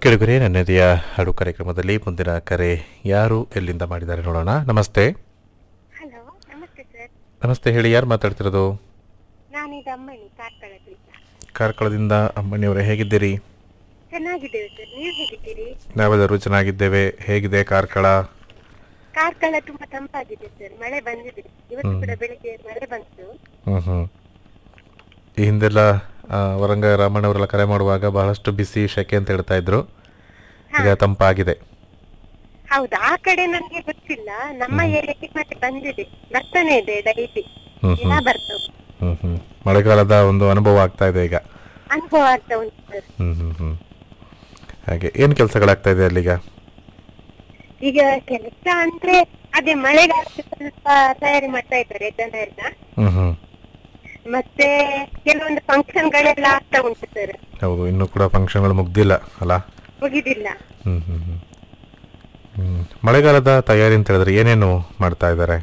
ಕೆಳಗರೆ ನನ್ನದಿಯ ಹಾಡು ಕಾರ್ಯಕ್ರಮದಲ್ಲಿ ಮುಂದಿನ ಕರೆ ಯಾರು ಎಲ್ಲಿಂದ ಮಾಡಿದ್ದಾರೆ ನೋಡೋಣ ನಮಸ್ತೆ ಹಲೋ ನಮಸ್ತೆ ಸರ್ ನಮಸ್ತೆ ಹೇಳಿ ಯಾರು ಮಾತಾಡ್ತಿರೋದು ನಾನೀಗ ಅಮ್ಮಣಿ ಕಾರ್ಕಳದಿಂದ ಕಾರ್ಕಳದಿಂದ ಅಮ್ಮಣಿಯವರೇ ಹೇಗಿದ್ದೀರಿ ಚೆನ್ನಾಗಿದ್ದೇವೆ ಸರ್ ನೀವು ಹೇಗಿದ್ದೀರಿ ನಾವೆಲ್ಲರೂ ಚೆನ್ನಾಗಿದ್ದೇವೆ ಹೇಗಿದೆ ಕಾರ್ಕಳ ಕಾರ್ಕಳ ತುಂಬಾ ತಂಪಾಗಿದೆ ಸರ್ ಮಳೆ ಬಂದಿದೆ ಇವತ್ತು ಕೂಡ ಬೆಳಿಗ್ಗೆ ಮಳೆ ಬಂತು ಹ್ಞೂ ಹ್ಞೂ ಈ ಹಿಂದೆಲ್ಲ ಆ, ವರಂಗ ರಾಮಣ್ಣವರೆಲ್ಲ ಕರೆ ಮಾಡುವಾಗ ಬಹಳಷ್ಟು ಬಿಸಿ ಶೆಕೆ ಅಂತ ಹೇಳ್ತಾ ಇದ್ರು ಈಗ ತಂಪಾಗಿದೆ ಹೌದು ಆ ಕಡೆ ನನಗೆ ಗೊತ್ತಿಲ್ಲ ನಮ್ಮ ಏರಿಯಾಗೆ ಮತ್ತೆ ಬಂದಿದೆ ಬರ್ತಾನೆ ಇದೆ ಡೈಲಿ ಹ್ಮ್ ದಿನ ಬರ್ತವೆ ಹ್ಞೂ ಹ್ಞೂ ಮಳೆಗಾಲದ ಒಂದು ಅನುಭವ ಆಗ್ತಾ ಇದೆ ಈಗ ಅನುಭವ ಆಗ್ತಾ ಉಂಟು ಸರ್ ಹ್ಞೂ ಹ್ಞೂ ಹ್ಞೂ ಹಾಗೆ ಏನು ಕೆಲಸಗಳಾಗ್ತಾ ಇದೆ ಅಲ್ಲಿಗ ಈಗ ಕೆಲಸ ಅಂದ್ರೆ ಅದೇ ಮಳೆಗಾಲಕ್ಕೆ ಸ್ವಲ್ಪ ತಯಾರಿ ಮಾಡ್ತಾ ಇದ್ದಾರೆ ಜನ ಎಲ್ಲ ಹ್ಞೂ ಹ್ಞೂ ಮತ್ತೆ ಕೆಲವೊಂದು ಫಂಕ್ಷನ್ ಗಳೆಲ್ಲ ಆಗ್ತಾ ಉಂಟು ಸರ್ ಹೌದು ಇನ್ನೂ ಕೂಡ ಫಂಕ್ಷನ್ಗಳು ಮುಗ್ದಿಲ್ಲ ಅಲ್ಲ ಮುಗಿದಿಲ್ಲ ಹ್ಮ್ ಹ್ಮ್ ಹ್ಮ್. ಹ್ಮ್. ಮಳೆಗಾಲದ ತಯಾರಿ ಅಂತ ಹೇಳಿದ್ರೆ ಏನೇನು ಮಾಡ್ತಾ ಇದ್ದಾರೆ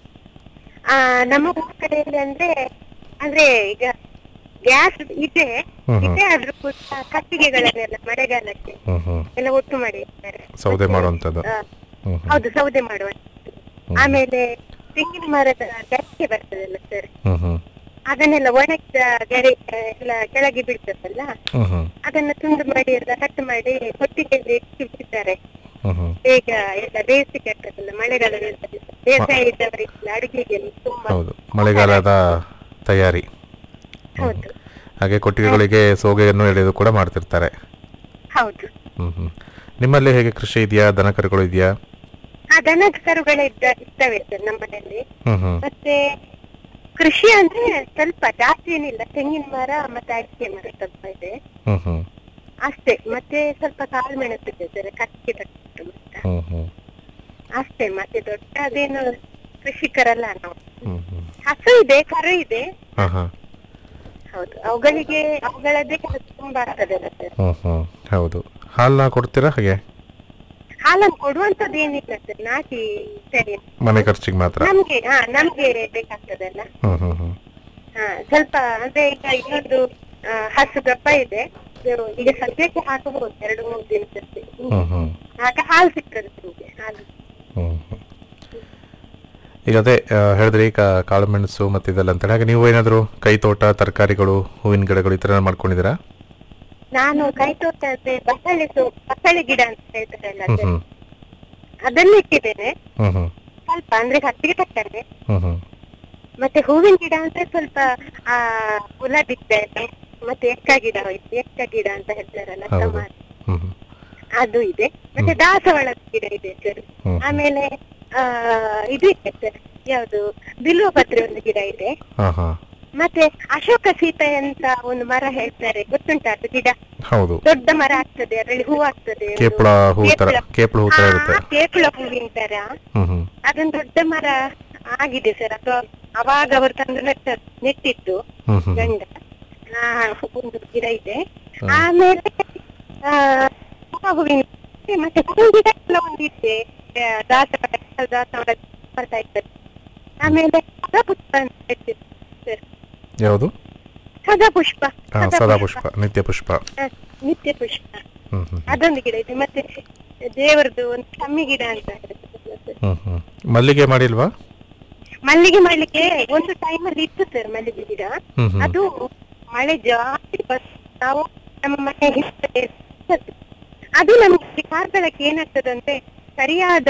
ಆ ನಮ್ಮ ಊರ್ ಕಡೆಯಲ್ಲಿ ಅಂದ್ರೆ ಅಂದ್ರೆ ಈಗ ಗ್ಯಾಸ್ ಇದೆ ಹ್ಮ್ ಹ್ಮ್. ಇದೆ ಆದ್ರೂ ಕೂಡ ಕಟ್ಟಿಗೆಗಳನ್ನೆಲ್ಲ ಮಳೆಗಾಲಕ್ಕೆ ಹ್ಮ್ ಹ್ಮ್ ಎಲ್ಲ ಒಟ್ಟು ಮಾಡಿರ್ತಾರೆ ಸೌದೆ ಮಾಡುವಂಥದ್ದು ಆ, ಹ್ಮ್ ಹ್ಮ್. ಹೌದು ಸೌದೆ ಮಾಡುವ ಆಮೇಲೆ ತೆಂಗಿನ ಮರದ ಗರಿಕೆ ಬರ್ತದಲ್ಲ ಸರ್ ಹ್ಮ್ ಹ್ಮ್ ಅದನ್ನೆಲ್ಲ ಒಣಗಿದ ಗರಿ ಎಲ್ಲ ಕೆಳಗೆ ಬೀಳ್ತದಲ್ಲ ಹ್ಮ್ ಹ್ಮ್ ಅದನ್ನ ತುಂಡು ಮಾಡಿ ಎಲ್ಲ ಕಟ್ ಮಾಡಿ ಕೊಟ್ಟಿಗೆಯಲ್ಲಿ ಇಟ್ಟು ಬಿಡ್ತಾರೆ ಹ್ಮ್ ಹ್ಮ್ ಬೇಗ ಎಲ್ಲ ಬೇಸಿಗೆ ಆಗ್ತದಲ್ಲ ಮಳೆಗಾಲದಲ್ಲಿ ಬೇಸಾಯ ಇದ್ದವರಿಗೆಲ್ಲ ಅಡುಗೆಗೆಲ್ಲ ತುಂಬಾ ಹೌದು ಮಳೆಗಾಲದ ತಯಾರಿ ಹೌದು ಹಾಗೆ ಕೊಟ್ಟಿಗೆಗಳಿಗೆ ಸೋಗೆಯನ್ನು ಎಳೆಯೋದು ಕೂಡ ಮಾಡ್ತಿರ್ತಾರೆ ಹೌದು ಹ್ಮ್ ಹ್ಮ್ ನಿಮ್ಮಲ್ಲಿ ಹೇಗೆ ಕೃಷಿ ಇದೆಯಾ ದನ ಕರುಗಳು ಇದೆಯಾ ಆ ದನ ಕರುಗಳ ಇದ್ದ ಇರ್ತವೆ ಸರ್ ನಮ್ಮನೆಯಲ್ಲಿ ಹ್ಮ್ ಹ್ಮ್ ಮತ್ತೆ ಕೃಷಿ ಅಂದ್ರೆ ಸ್ವಲ್ಪ ಜಾಸ್ತಿ ಏನಿಲ್ಲ ತೆಂಗಿನ ಮರ ಮತ್ತೆ ಅಡಿಕೆ ಮರ ಸ್ವಲ್ಪ ಇದೆ ಹ್ಮ್ ಹ್ಮ್ ಅಷ್ಟೇ ಮತ್ತೆ ಸ್ವಲ್ಪ ಕಾಳು ಮೆಣಸಿದೆ ಸರ್ ಕಟ್ಟಿ ಕಟ್ಟು ಹ್ಮ್ ಹ್ಮ್ ಅಷ್ಟೇ ಮತ್ತೆ ದೊಡ್ಡ ಅದೇನು ಕೃಷಿಕರಲ್ಲ ನಾವು ಹ್ಮ್ ಹ್ಮ್ ಹಸು ಇದೆ ಕರು ಇದೆ ಹಾ ಹಾ ಹೌದು ಅವುಗಳಿಗೆ ಅವುಗಳದ್ದೇ ಕೆಲಸ ತುಂಬಾ ಆಗ್ತದಲ್ಲ ಸರ್ ಹ್ಮ್ ಹ್ಮ್ ಹೌದು ಹಾಲನ್ನ ಕೊಡ್ತೀರಾ ಹಾಗೆ ಹಾಲನ್ನು ಕೊಡುವಂತದ್ದು ಏನಿಲ್ಲ ಸರ್ ನಾಟಿ ಸರಿ ಮನೆ ಖರ್ಚಿಗೆ ಮಾತ್ರ ನಮ್ಗೆ ಹಾ ನಮ್ಗೆ ಬೇಕಾಗ್ತದಲ್ಲ ಹ್ಮ್ ಹ್ಮ್ ಹ್ಮ್ ಹಾ ಸ್ವಲ್ಪ ಅಂದ್ರೆ ಈಗ ಇನ್ನೊಂದು ಆ, ಹಸು ಗಬ್ಬ ಇದೆ ಇದು ಈಗ ಸದ್ಯಕ್ಕೆ ಹಾಕಬಹುದು ಎರಡು ಮೂರು ದಿನದಲ್ಲಿ ಹ್ಮ್ ಹ್ಮ್ ಆಗ ಹಾಲು ಸಿಗ್ತದೆ ನಿಮ್ಗೆ ಹಾಲು ಹ್ಮ್ ಹ್ಮ್. ಈಗ ಅದೇ ಆ, ಹೇಳಿದ್ರಿ ಈಗ ಕಾಳು ಮೆಣಸು ಮತ್ತು ಇದೆಲ್ಲ ಅಂತೇಳಿ ಹಾಗೆ ನೀವು ಏನಾದರೂ ಕೈ ತೋಟ ತರಕಾರಿಗಳು ಹೂವಿನ ಗಿಡಗಳು ಈ ಥರ ಮಾಡ್ಕೊಂಡಿದ್ದೀರಾ ನಾನು ಕೈ ತೋಟ ಅಂದ್ರೆ ಬಸಳೆ ಸೋ ಬಸಳೆ ಗಿಡ ಅಂತ ಹೇಳ್ತಾರಲ್ಲ ಹ್ಮ್ ಸರ್ ಹ್ಮ್ ಅದನ್ನು ಇಟ್ಟಿದ್ದೇನೆ ಹ್ಮ್ ಹ್ಮ್ ಸ್ವಲ್ಪ ಅಂದ್ರೆ ಹತ್ತಿಗೆ ತಕ್ಕಂತೆ ಹ್ಮ್ ಹ್ಮ್ ಮತ್ತೆ ಹೂವಿನ ಗಿಡ ಅಂದ್ರೆ ಸ್ವಲ್ಪ ಆ ಗುಲಾಬಿ ಗಿಡ ಇದೆ ಮತ್ತೆ ಎಕ್ಕ ಗಿಡ ಇದೆ ಎಕ್ಕ ಗಿಡ ಅಂತ ಹೇಳ್ತಾರಲ್ಲ ಹೌದು. ಟಮಾಟೊ ಹ್ಮ್ ಹ್ಮ್ ಅದು ಇದೆ ಮತ್ತೆ ದಾಸವಾಳ ಗಿಡ ಇದೆ ಸರ್ ಹ್ಮ್. ಆಮೇಲೆ ಆ ಇದು ಇದೆ ಸರ್ ಯಾವುದು ಬಿಲ್ವ ಪತ್ರೆ ಒಂದು ಗಿಡ ಇದೆ ಹಾಂ ಹಾಂ ಮತ್ತೆ ಅಶೋಕ ಸೀತೆ ಅಂತ ಒಂದು ಮರ ಹೇಳ್ತಾರೆ ಗೊತ್ತುಂಟ ಅದು ಗಿಡ ಹೌದು ದೊಡ್ಡ ಮರ ಆಗ್ತದೆ ಅದರಲ್ಲಿ ಹೂ ಆಗ್ತದೆ ಒಂದು ಕೇಪಳ ಹೂ ಥರ ಕೇಪಳ. ಕೇಪಳ ಹೂ ಥರ ಆ, ಇರುತ್ತೆ ಕೇಪಳ ಹೂವಿನ ತರ ಹ್ಮ್ ಹ್ಮ್ ಅದೊಂದು ದೊಡ್ಡ ಮರ ಆಗಿದೆ ಸರ್ ಅದು ಅವಾಗ ಅವರು ತಂದು ನೆಟ್ಟ ನೆಟ್ಟಿತ್ತು ಹ್ಮ್ ಹ್ಮ್ ಗಂಡ ಆ, ಒಂದು ಗಿಡ ಇದೆ ಆಮೇಲೆ ಆ, ಹೂವ ಹೂವಿನ ಮತ್ತೆ ಹೂವಿನ ಗಿಡ ಎಲ್ಲ ಒಂದು ಇದೆ ಆ, ದಾಸವಾಳ ದಾಸವಾಳ ಬರ್ತಾ ಇರ್ತದೆ ಆಮೇಲೆ ಸದಾಪುಷ್ಪ ಅಂತ ಹೇಳ್ತೀವಿ ಸರ್. ಯಾವುದು ಸದಾಪುಷ್ಪ ಹಾಂ ಸದಾ ಪುಷ್ಪ ನಿತ್ಯ ಪುಷ್ಪ ಹ, ನಿತ್ಯ ಪುಷ್ಪ ಹ್ಮ್ ಹ್ಮ್ ಅದೊಂದು ಗಿಡ ಇದೆ ಮತ್ತೆ ದೇವರದ್ದು ಒಂದು ಕಮ್ಮಿ ಗಿಡ ಅಂತ ಹೇಳ್ತಾರೆ ಸರ್. ಹ್ಮ್ ಹ್ಮ್ ಮಲ್ಲಿಗೆ ಮಾಡಿಲ್ವಾ ಮಲ್ಲಿಗೆ ಮಾಡ್ಲಿಕ್ಕೆ ಒಂದು ಟೈಮ್ ಅಲ್ಲಿ ಇತ್ತು ಸರ್ ಮಲ್ಲಿಗೆ ಗಿಡ ಹ್ಮ್ ಹ್ಮ್ ಅದು ಮಳೆ ಜಾಸ್ತಿ ಬಂದು ನಾವು ನಮ್ಮ ಮನೆ ಹಿಂದೆ ಅದು ನಮ್ಗೆ ಕಾರ್ಕಳಕ್ಕೆ ಏನಾಗ್ತದಂದ್ರೆ ಸರಿಯಾದ